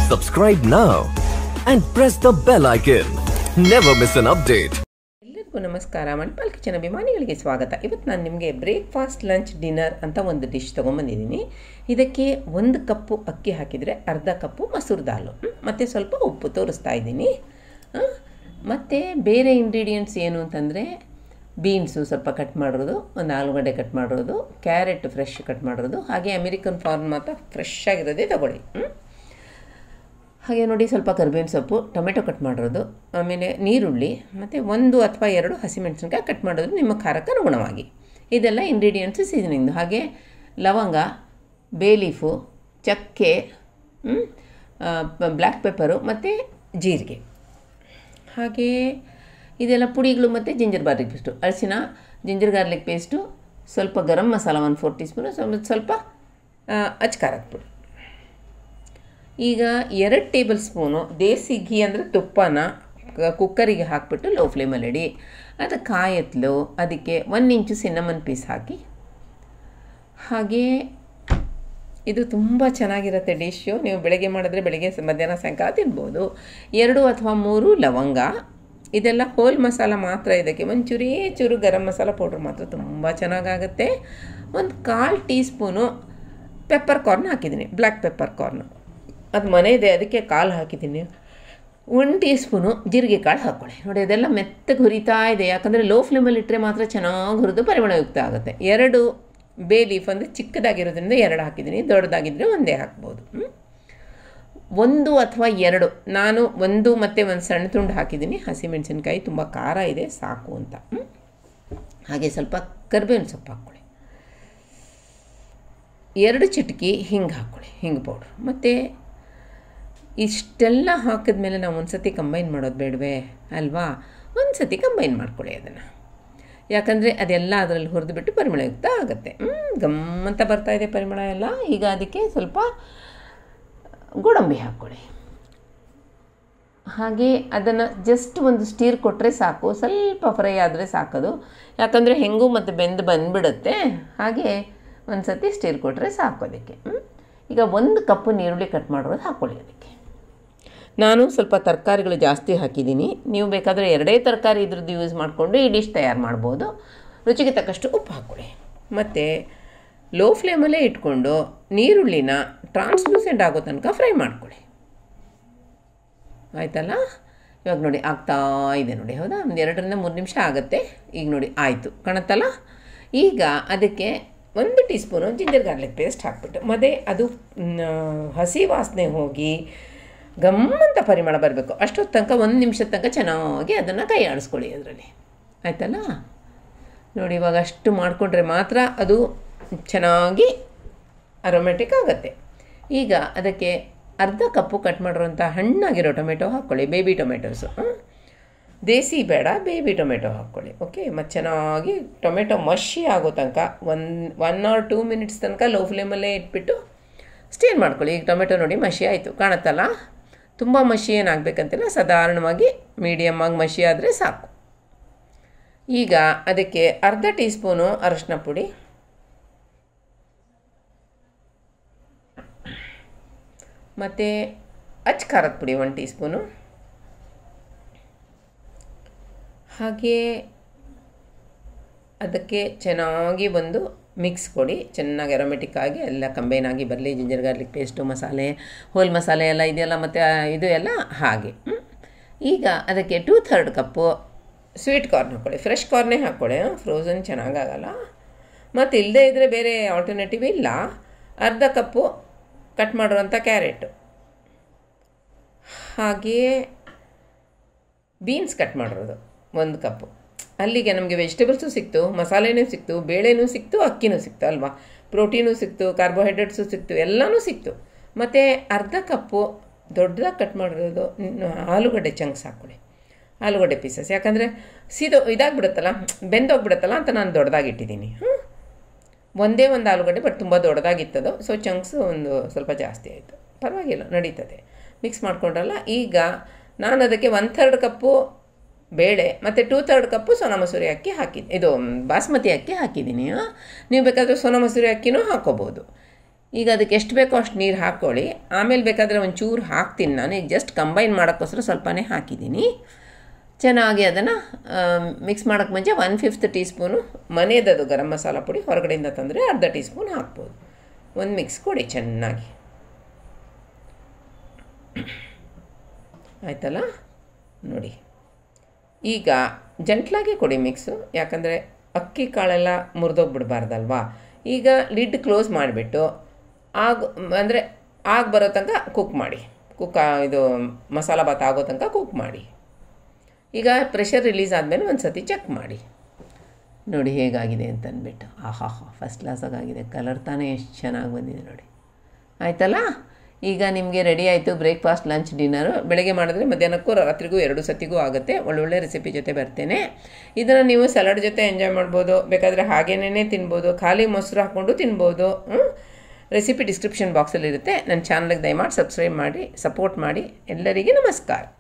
Subscribe now and press the bell icon. Never miss an update. ಎಲ್ಲರಿಗೂ ನಮಸ್ಕಾರ Manipal kitchen ಅಭಿಮಾನಿಗಳಿಗೆ ಸ್ವಾಗತ ಇವತ್ತು ನಾನು ನಿಮಗೆ ಬ್ರೇಕ್ಫಾಸ್ಟ್ ಲಂಚ್ ಡಿನ್ನರ್ ಅಂತ ಒಂದು ಡಿಶ್ ತೊಗೊಂಬಂದಿದ್ದೀನಿ ಇದಕ್ಕೆ ಒಂದು ಕಪ್ಪು ಅಕ್ಕಿ ಹಾಕಿದರೆ ಅರ್ಧ ಕಪ್ಪು ಮಸೂರ್ ದಾಲು ಹ್ಮ್? ಮತ್ತು ಸ್ವಲ್ಪ ಉಪ್ಪು ತೋರಿಸ್ತಾ ಇದ್ದೀನಿ ಆ? ಮತ್ತು ಬೇರೆ ಇಂಗ್ರೀಡಿಯೆಂಟ್ಸ್ ಏನು ಅಂತಂದರೆ ಬೀನ್ಸು ಸ್ವಲ್ಪ ಕಟ್ ಮಾಡಿರೋದು ಒಂದು ಆಲೂಗಡ್ಡೆ ಕಟ್ ಮಾಡಿರೋದು ಕ್ಯಾರೆಟ್ ಫ್ರೆಶ್ ಕಟ್ ಮಾಡಿರೋದು ಹಾಗೆ ಅಮೆರಿಕನ್ ಫಾರ್ಮ್ ಮಾತ್ರ ಫ್ರೆಶ್ ಆಗಿರೋದೇ ತಗೊಳ್ಳಿ ಹ್ಮ್? ಹಾಗೆ ನೋಡಿ ಸ್ವಲ್ಪ ಕರಿಬೇವಿನ ಸೊಪ್ಪು ಟೊಮೆಟೊ ಕಟ್ ಮಾಡಿರೋದು ಆಮೇಲೆ ನೀರುಳ್ಳಿ ಮತ್ತು ಒಂದು ಅಥವಾ ಎರಡು ಹಸಿಮೆಣಸಿನ್ಕಾಯಿ ಕಟ್ ಮಾಡೋದು ನಿಮ್ಮ ಖಾರಕ್ಕೆ ಅನುಗುಣವಾಗಿ ಇದೆಲ್ಲ ಇಂಗ್ರೀಡಿಯೆಂಟ್ಸು ಸೀಸನಿಂಗ್ದು ಹಾಗೆ ಲವಂಗ ಬೇಲೀಫು ಚಕ್ಕೆ ಬ್ಲ್ಯಾಕ್ ಪೆಪ್ಪರು ಮತ್ತು ಜೀರಿಗೆ ಹಾಗೆ ಇದೆಲ್ಲ ಪುಡಿಗಳು ಮತ್ತು ಜಿಂಜರ್ ಗಾರ್ಲಿಕ್ ಪೇಸ್ಟು ಅರಿಶಿನ ಜಿಂಜರ್ ಗಾರ್ಲಿಕ್ ಪೇಸ್ಟು ಸ್ವಲ್ಪ ಗರಂ ಮಸಾಲ ಒಂದು ಫೋರ್ ಟೀ ಸ್ಪೂನು ಸ್ವಲ್ಪ ಸ್ವಲ್ಪ ಅಚ್ಕಾರದ ಪುಡಿ ಈಗ ಎರಡು ಟೇಬಲ್ ಸ್ಪೂನು ದೇಸಿ ಘೀ ಅಂದರೆ ತುಪ್ಪನ ಕ- ಕುಕ್ಕರಿಗೆ ಹಾಕಿಬಿಟ್ಟು ಲೋ ಫ್ಲೇಮಲ್ಲಿ ಇಡಿ ಅದು ಕಾಯತ್ಲು ಅದಕ್ಕೆ ಒಂದು ಇಂಚು ಸಿನ್ನಮನ್ ಪೀಸ್ ಹಾಕಿ ಹಾಗೆ ಇದು ತುಂಬ ಚೆನ್ನಾಗಿರುತ್ತೆ ಡಿಶ್ಶು ನೀವು ಬೆಳಗ್ಗೆ ಮಾಡಿದ್ರೆ ಬೆಳಗ್ಗೆ ಸ- ಮಧ್ಯಾಹ್ನ ಸಾಯಂಕಾಲ ತಿನ್ಬೋದು ಎರಡು ಅಥವಾ ಮೂರು ಲವಂಗ ಇದೆಲ್ಲ ಹೋಲ್ ಮಸಾಲ ಮಾತ್ರ ಇದಕ್ಕೆ ಒಂದು ಚೂರೇ ಚೂರು ಗರಂ ಮಸಾಲ ಪೌಡ್ರ್ ಮಾತ್ರ ತುಂಬ ಚೆನ್ನಾಗಾಗುತ್ತೆ ಒಂದು ಕಾಲು ಟೀ ಸ್ಪೂನು ಪೆಪ್ಪರ್ ಕಾರ್ನ್ ಹಾಕಿದ್ದೀನಿ ಬ್ಲ್ಯಾಕ್ ಪೆಪ್ಪರ್ ಕಾರ್ನ್ ಅದು ಮನೆ ಇದೆ ಅದಕ್ಕೆ ಕಾಲು ಹಾಕಿದ್ದೀನಿ ಒಂದು ಟೀ ಸ್ಪೂನು ಜೀರಿಗೆ ಕಾಳು ಹಾಕ್ಕೊಳ್ಳಿ ನೋಡಿ ಅದೆಲ್ಲ ಮೆತ್ತಗೆ ಹುರಿತಾ ಇದೆ ಯಾಕಂದರೆ ಲೋ ಫ್ಲೇಮಲ್ಲಿ ಇಟ್ಟರೆ ಮಾತ್ರ ಚೆನ್ನಾಗಿ ಹುರಿದು ಪರಿಮಳಯುಕ್ತ ಆಗುತ್ತೆ ಎರಡು ಬೇ ಲೀಫ್ ಅಂದರೆ ಚಿಕ್ಕದಾಗಿರೋದ್ರಿಂದ ಎರಡು ಹಾಕಿದ್ದೀನಿ ದೊಡ್ಡದಾಗಿದ್ದರೆ ಒಂದೇ ಹಾಕ್ಬೋದು ಹ್ಮ್? ಒಂದು ಅಥವಾ ಎರಡು ನಾನು ಒಂದು ಮತ್ತು ಒಂದು ಸಣ್ಣ ತುಂಡು ಹಾಕಿದ್ದೀನಿ ಹಸಿಮೆಣಸಿನ್ಕಾಯಿ ತುಂಬ ಖಾರ ಇದೆ ಸಾಕು ಅಂತ ಹ್ಮ್? ಹಾಗೆ ಸ್ವಲ್ಪ ಕರ್ಬೇವಿನ ಸೊಪ್ಪು ಹಾಕ್ಕೊಳ್ಳಿ ಎರಡು ಚಿಟಕಿ ಹಿಂಗೆ ಹಾಕ್ಕೊಳ್ಳಿ ಹಿಂಗೆ ಪೌಡ್ರ್ ಮತ್ತು ಇಷ್ಟೆಲ್ಲ ಹಾಕಿದ್ಮೇಲೆ ನಾವು ಒಂದು ಸತಿ ಕಂಬೈನ್ ಮಾಡೋದು ಬೇಡವೇ ಅಲ್ವಾ ಒಂದು ಸತಿ ಕಂಬೈನ್ ಮಾಡ್ಕೊಳ್ಳಿ ಅದನ್ನು ಯಾಕಂದರೆ ಅದೆಲ್ಲ ಅದರಲ್ಲಿ ಹುರಿದುಬಿಟ್ಟು ಪರಿಮಳಯುಕ್ತ ಆಗುತ್ತೆ ಹ್ಮ್, ಗಮ್ಮಂತ ಬರ್ತಾ ಇದೆ ಪರಿಮಳ ಎಲ್ಲ ಈಗ ಅದಕ್ಕೆ ಸ್ವಲ್ಪ ಗೋಡಂಬಿ ಹಾಕ್ಕೊಳ್ಳಿ ಹಾಗೆ ಅದನ್ನು ಜಸ್ಟ್ ಒಂದು ಸ್ಟೀರ್ ಕೊಟ್ಟರೆ ಸಾಕು ಸ್ವಲ್ಪ ಫ್ರೈ ಆದರೆ ಸಾಕೋದು ಯಾಕಂದರೆ ಹೆಂಗೂ ಮತ್ತು ಬೆಂದು ಬಂದುಬಿಡುತ್ತೆ ಹಾಗೆ ಒಂದು ಸತಿ ಸ್ಟೀರ್ ಕೊಟ್ಟರೆ ಸಾಕು ಅದಕ್ಕೆ ಹ್ಮ್? ಈಗ ಒಂದು ಕಪ್ಪು ನೀರುಳ್ಳಿ ಕಟ್ ಮಾಡಿರೋದು ಹಾಕ್ಕೊಳ್ಳಿ ಅದಕ್ಕೆ ನಾನು ಸ್ವಲ್ಪ ತರಕಾರಿಗಳು ಜಾಸ್ತಿ ಹಾಕಿದ್ದೀನಿ ನೀವು ಬೇಕಾದರೆ ಎರಡೇ ತರಕಾರಿ ಇದ್ರದ್ದು ಯೂಸ್ ಮಾಡಿಕೊಂಡು ಈ ಡಿಶ್ ತಯಾರು ಮಾಡ್ಬೋದು ರುಚಿಗೆ ತಕ್ಕಷ್ಟು ಉಪ್ಪು ಹಾಕ್ಕೊಳ್ಳಿ ಮತ್ತು ಲೋ ಫ್ಲೇಮಲ್ಲೇ ಇಟ್ಕೊಂಡು ನೀರುಳ್ಳಿನ ಟ್ರಾನ್ಸ್ಲೂಸೆಂಟ್ ಆಗೋ ತನಕ ಫ್ರೈ ಮಾಡ್ಕೊಳ್ಳಿ ಆಯ್ತಲ್ಲ ಇವಾಗ ನೋಡಿ ಆಗ್ತಾ ಇದೆ ನೋಡಿ ಹೌದಾ ಒಂದು ಎರಡರಿಂದ ಮೂರು ನಿಮಿಷ ಆಗುತ್ತೆ ಈಗ ನೋಡಿ ಆಯಿತು ಕಾಣುತ್ತಲ್ಲ ಈಗ ಅದಕ್ಕೆ ಒಂದು teaspoon ginger garlic paste ಹಾಕ್ಬಿಟ್ಟು ಮತ್ತೆ ಅದು ಮ್, ಹಸಿ ವಾಸನೆ ಹೋಗಿ ಗಮ್ಮಂತ ಪರಿಮಳ ಬರಬೇಕು ಅಷ್ಟೊತ್ತು ತನಕ ಒಂದು ನಿಮಿಷದ ತನಕ ಚೆನ್ನಾಗಿ ಅದನ್ನು ಕೈ ಆಡಿಸ್ಕೊಳ್ಳಿ ಅದರಲ್ಲಿ ಆಯ್ತಲ್ಲ ನೋಡಿ ಇವಾಗ ಅಷ್ಟು ಮಾಡಿಕೊಂಡ್ರೆ ಮಾತ್ರ ಅದು ಚೆನ್ನಾಗಿ ಅರೋಮ್ಯಾಟಿಕ್ ಆಗುತ್ತೆ ಈಗ ಅದಕ್ಕೆ ಅರ್ಧ ಕಪ್ಪು ಕಟ್ ಮಾಡಿರೋಂಥ ಹಣ್ಣಾಗಿರೋ ಟೊಮೆಟೊ ಹಾಕ್ಕೊಳ್ಳಿ ಬೇಬಿ ಟೊಮೆಟೊಸು ದೇಸಿ ಬೇಡ ಬೇಬಿ ಟೊಮೆಟೊ ಹಾಕ್ಕೊಳ್ಳಿ ಓಕೆ ಮತ್ತು ಚೆನ್ನಾಗಿ ಟೊಮೆಟೊ ಮಷಿ ಆಗೋ ತನಕ one one or two minutes ತನಕ ಲೋ ಫ್ಲೇಮಲ್ಲೇ ಇಟ್ಬಿಟ್ಟು ಸ್ಟೀರ್ ಮಾಡ್ಕೊಳ್ಳಿ ಈಗ ಟೊಮೆಟೊ ನೋಡಿ ಮಷಿ ಆಯಿತು ಕಾಣುತ್ತಲ್ಲ ತುಂಬ ಮಷಿ ಏನಾಗಬೇಕಂತಿಲ್ಲ ಸಾಧಾರಣವಾಗಿ ಮೀಡಿಯಮ್ ಆಗಿ ಮಷಿ ಆದರೆ ಸಾಕು ಈಗ ಅದಕ್ಕೆ ಅರ್ಧ ಟೀ ಸ್ಪೂನು ಅರಶಿನ ಪುಡಿ ಮತ್ತು ಅಚ್ ಖಾರದ ಪುಡಿ ಒಂದು ಟೀ ಸ್ಪೂನು ಹಾಗೆ ಅದಕ್ಕೆ ಚೆನ್ನಾಗಿ ಒಂದು ಮಿಕ್ಸ್ ಕೊಡಿ ಚೆನ್ನಾಗಿ ಅರೋಮೆಟಿಕ್ ಆಗಿ ಎಲ್ಲ ಕಂಬೈನ್ ಆಗಿ ಬರಲಿ ಜಿಂಜರ್ ಗಾರ್ಲಿಕ್ ಪೇಸ್ಟು ಮಸಾಲೆ ಹೋಲ್ ಮಸಾಲೆ ಎಲ್ಲ ಇದೆಯಲ್ಲ ಮತ್ತು ಇದು ಎಲ್ಲ ಹಾಗೆ ಹ್ಮ್? ಈಗ ಅದಕ್ಕೆ two third cup sweet corn ಹಾಕ್ಕೊಳ್ಳಿ ಫ್ರೆಶ್ ಕಾರ್ನೇ ಹಾಕ್ಕೊಳ್ಳಿ ಫ್ರೋಝನ್ ಚೆನ್ನಾಗಾಗಲ್ಲ ಮತ್ತು ಇಲ್ಲದೇ ಇದ್ದರೆ ಬೇರೆ ಆಲ್ಟರ್ನೇಟಿವ್ ಇಲ್ಲ ಅರ್ಧ ಕಪ್ಪು ಕಟ್ ಮಾಡಿರೋಂಥ ಕ್ಯಾರೆಟು ಹಾಗೆಯೇ ಬೀನ್ಸ್ ಕಟ್ ಮಾಡಿರೋದು ಒಂದು ಕಪ್ಪು ಅಲ್ಲಿಗೆ ನಮಗೆ ವೆಜಿಟೇಬಲ್ಸು ಸಿಕ್ತು ಮಸಾಲೆನೂ ಸಿಕ್ತು ಬೇಳೆನೂ ಸಿಕ್ತು ಅಕ್ಕಿನೂ ಸಿಕ್ತು ಅಲ್ವಾ ಪ್ರೋಟೀನು ಸಿಕ್ತು ಕಾರ್ಬೋಹೈಡ್ರೇಟ್ಸು ಸಿಕ್ತು ಎಲ್ಲನೂ ಸಿಕ್ತು ಮತ್ತು ಅರ್ಧ ಕಪ್ಪು ದೊಡ್ಡದಾಗಿ ಕಟ್ ಮಾಡಿರೋದು ನ್- ಆಲೂಗಡ್ಡೆ ಚಂಕ್ಸ್ ಹಾಕ್ಕೊಳ್ಳಿ ಆಲೂಗಡ್ಡೆ ಪೀಸಸ್ ಯಾಕಂದರೆ ಸೀದೋ ಇದಾಗ್ಬಿಡುತ್ತಲ್ಲ ಬೆಂದೋಗ್ಬಿಡುತ್ತಲ್ಲ ಅಂತ ನಾನು ದೊಡ್ಡದಾಗಿ ಇಟ್ಟಿದ್ದೀನಿ ಹ್ಞೂ ಒಂದೇ ಒಂದು ಆಲೂಗಡ್ಡೆ ಬಟ್ ತುಂಬ ದೊಡ್ಡದಾಗಿತ್ತದು ಸೊ ಚಂಕ್ಸು ಒಂದು ಸ್ವಲ್ಪ ಜಾಸ್ತಿ ಆಯಿತು ಪರವಾಗಿಲ್ಲ ನಡೀತದೆ ಮಿಕ್ಸ್ ಮಾಡ್ಕೊಂಡ್ರಲ್ಲ ಈಗ ನಾನು ಅದಕ್ಕೆ ಒನ್ ಥರ್ಡ್ ಕಪ್ಪು ಬೇಳೆ ಮತ್ತು two third cup Sona Masoori ಅಕ್ಕಿ ಹಾಕಿ ಇದು ಮ್, ಬಾಸ್ಮತಿ ಅಕ್ಕಿ ಹಾಕಿದ್ದೀನಿ ಆ? ನೀವು ಬೇಕಾದರೆ ಸೋನಾ ಮಸೂರಿ ಅಕ್ಕಿನೂ ಹಾಕ್ಕೋಬೋದು ಈಗ ಅದಕ್ಕೆ ಎಷ್ಟು ಬೇಕೋ ಅಷ್ಟು ನೀರು ಹಾಕ್ಕೊಳ್ಳಿ ಆಮೇಲೆ ಬೇಕಾದರೆ ಒಂಚೂರು ಹಾಕ್ತೀನಿ ನಾನು ಈಗ ಜಸ್ಟ್ ಕಂಬೈನ್ ಮಾಡೋಕ್ಕೋಸ್ಕರ ಸ್ವಲ್ಪನೇ ಹಾಕಿದ್ದೀನಿ ಚೆನ್ನಾಗಿ ಅದನ್ನು ಮಿಕ್ಸ್ ಮಾಡೋಕ್ಕೆ ಮುಂಚೆ ಒನ್ ಫಿಫ್ತ್ ಟೀ ಸ್ಪೂನು ಮನೆಯದದು ಗರಂ ಮಸಾಲ ಪುಡಿ ಹೊರಗಡೆಯಿಂದ ತಂದರೆ ಅರ್ಧ ಟೀ ಸ್ಪೂನ್ ಹಾಕ್ಬೋದು ಒಂದು ಮಿಕ್ಸ್ ಕೊಡಿ ಚೆನ್ನಾಗಿ ಆಯ್ತಲ್ಲ ನೋಡಿ ಈಗ ಜಂಟ್ಲಾಗಿ ಕೊಡಿ ಮಿಕ್ಸು ಯಾಕಂದರೆ ಅಕ್ಕಿ ಕಾಳೆಲ್ಲ ಮುರಿದೋಗ್ಬಿಡ್ಬಾರ್ದಲ್ವಾ ಈಗ ಲಿಡ್ ಕ್ಲೋಸ್ ಮಾಡಿಬಿಟ್ಟು ಆಗ ಅಂದರೆ ಆಗ ಬರೋ ತನಕ ಕುಕ್ ಮಾಡಿ ಕುಕ್ ಇದು ಮಸಾಲ ಭಾತ್ ಆಗೋ ತನಕ ಕುಕ್ ಮಾಡಿ ಈಗ ಪ್ರೆಷರ್ ರಿಲೀಸ್ ಆದಮೇಲೆ ಒಂದು ಸತಿ ಚೆಕ್ ಮಾಡಿ ನೋಡಿ ಹೇಗಾಗಿದೆ ಅಂತ ಅಂದ್ಬಿಟ್ಟು ಆಹಾ ಹಾ ಫಸ್ಟ್ ಕ್ಲಾಸಾಗಿದೆ ಕಲರ್ ತಾನೇ ಎಷ್ಟು ಚೆನ್ನಾಗಿ ಬಂದಿದೆ ನೋಡಿ ಆಯ್ತಲ್ಲ ಈಗ ನಿಮಗೆ ರೆಡಿ ಆಯಿತು ಬ್ರೇಕ್ಫಾಸ್ಟ್ ಲಂಚ್ ಡಿನ್ನರು ಬೆಳಗ್ಗೆ ಮಾಡಿದ್ರೆ ಮಧ್ಯಾಹ್ನಕ್ಕೂ ರಾತ್ರಿಗೂ ಎರಡು ಸತಿಗೂ ಆಗುತ್ತೆ ಒಳ್ಳೊಳ್ಳೆ ರೆಸಿಪಿ ಜೊತೆ ಬರ್ತೇನೆ ಇದನ್ನು ನೀವು ಸಲಾಡ್ ಜೊತೆ ಎಂಜಾಯ್ ಮಾಡ್ಬೋದು ಬೇಕಾದರೆ ಹಾಗೇನೇ ತಿನ್ಬೋದು ಖಾಲಿ ಮೊಸರು ಹಾಕ್ಕೊಂಡು ತಿನ್ಬೋದು ರೆಸಿಪಿ ಡಿಸ್ಕ್ರಿಪ್ಷನ್ ಬಾಕ್ಸಲ್ಲಿರುತ್ತೆ ನನ್ನ ಚಾನಲ್ಗೆ ದಯಮಾಡಿ ಸಬ್ಸ್ಕ್ರೈಬ್ ಮಾಡಿ ಸಪೋರ್ಟ್ ಮಾಡಿ ಎಲ್ಲರಿಗೆ ನಮಸ್ಕಾರ